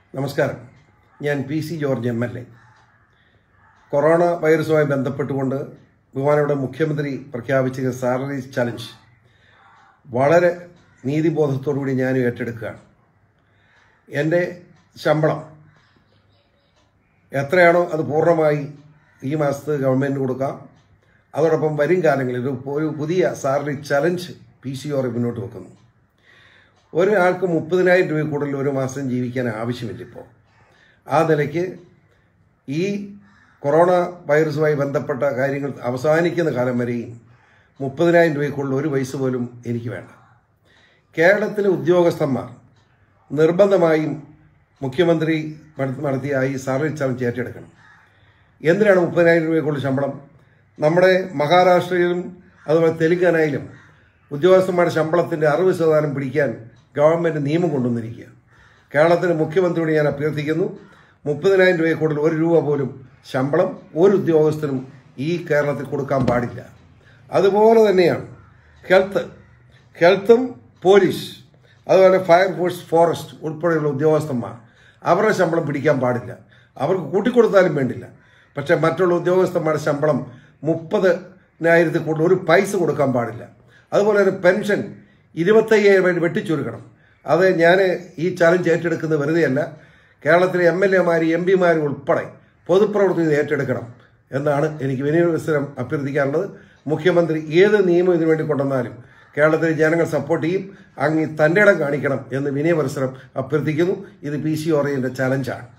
നമസ്കാരം ഞാൻ P C George M L A corona വൈറസുമായി ബന്ധപ്പെട്ടുകൊണ്ട് ബഹുമാനയുടെ മുഖ്യമന്ത്രി പ്രഖ്യാപിച്ച സാലറി ചലഞ്ച് വളരെ നീതിബോധത്തോടുകൂടി ഞാൻ ഏറ്റെടുക്കുകയാണ് എൻ്റെ ശമ്പളം എത്രയാണോ അത് പൂർണ്ണമായി ഈ മാസത്ത് ഗവൺമെൻറ് കൊടുക്കാം അതോടൊപ്പം വരും കാലങ്ങളിൽ ഒരു ഒരു പുതിയ സാലറി ചലഞ്ച് പി സി ഓറെ മുന്നോട്ട് വെക്കുന്നു ഒരാൾക്ക് മുപ്പതിനായിരം രൂപ കൂടുതൽ ഒരു മാസം ജീവിക്കാൻ ആവശ്യമില്ല ഇപ്പോൾ ആ നിലയ്ക്ക് ഈ കൊറോണ വൈറസുമായി ബന്ധപ്പെട്ട കാര്യങ്ങൾ അവസാനിക്കുന്ന കാലം വരെയും മുപ്പതിനായിരം രൂപയ്ക്കുള്ള ഒരു പൈസ പോലും എനിക്ക് വേണ്ട കേരളത്തിലെ ഉദ്യോഗസ്ഥന്മാർ നിർബന്ധമായും മുഖ്യമന്ത്രി നട- നടത്തിയ ഈ സാലറി ചലഞ്ച് ഏറ്റെടുക്കണം എന്തിനാണ് മുപ്പതിനായിരം രൂപയ്ക്കുള്ള ശമ്പളം നമ്മുടെ മഹാരാഷ്ട്രയിലും അതുപോലെ തെലുങ്കാനയിലും ഉദ്യോഗസ്ഥന്മാരുടെ ശമ്പളത്തിൻ്റെ അറുപത് ശതമാനം പിടിക്കാൻ ഗവൺമെൻറ് നിയമം കൊണ്ടുവന്നിരിക്കുക കേരളത്തിലെ മുഖ്യമന്ത്രിയോട് ഞാൻ അഭ്യർത്ഥിക്കുന്നു മുപ്പതിനായിരം രൂപയിൽ കൂടുതൽ ഒരു രൂപ പോലും ശമ്പളം ഒരു ഉദ്യോഗസ്ഥനും ഈ കേരളത്തിൽ കൊടുക്കാൻ പാടില്ല അതുപോലെ തന്നെയാണ് ഹെൽത്ത് ഹെൽത്തും പോലീസ് അതുപോലെ ഫയർഫോഴ്സ് ഫോറസ്റ്റ് ഉൾപ്പെടെയുള്ള ഉദ്യോഗസ്ഥന്മാർ അവരുടെ ശമ്പളം പിടിക്കാൻ പാടില്ല അവർക്ക് കൂട്ടിക്കൊടുത്താലും വേണ്ടില്ല പക്ഷേ മറ്റുള്ള ഉദ്യോഗസ്ഥന്മാരുടെ ശമ്പളം മുപ്പതിനായിരത്തിൽ കൂടുതൽ ഒരു പൈസ കൊടുക്കാൻ പാടില്ല അതുപോലെ തന്നെ പെൻഷൻ ഇരുപത്തയ്യായിരം രൂപ വെട്ടിച്ചുരുക്കണം അത് ഞാൻ ഈ ചലഞ്ച് ഏറ്റെടുക്കുന്നത് വെറുതെയല്ല കേരളത്തിലെ എം എൽ എമാർ എം പിമാർ ഉൾപ്പെടെ പൊതുപ്രവർത്തകർ ഏറ്റെടുക്കണം എന്നാണ് എനിക്ക് വിനയവസരം അഭ്യർത്ഥിക്കാനുള്ളത് മുഖ്യമന്ത്രി ഏത് നിയമം ഇതിനു വേണ്ടി കൊണ്ടുവന്നാലും കേരളത്തിലെ ജനങ്ങൾ സപ്പോർട്ട് ചെയ്യും അങ്ങ് തൻ്റെ ഇടം കാണിക്കണം എന്ന് വിനയവത്സരം അഭ്യർത്ഥിക്കുന്നു ഇത് പി സി ഓറിയൻ്റെ ചലഞ്ചാണ്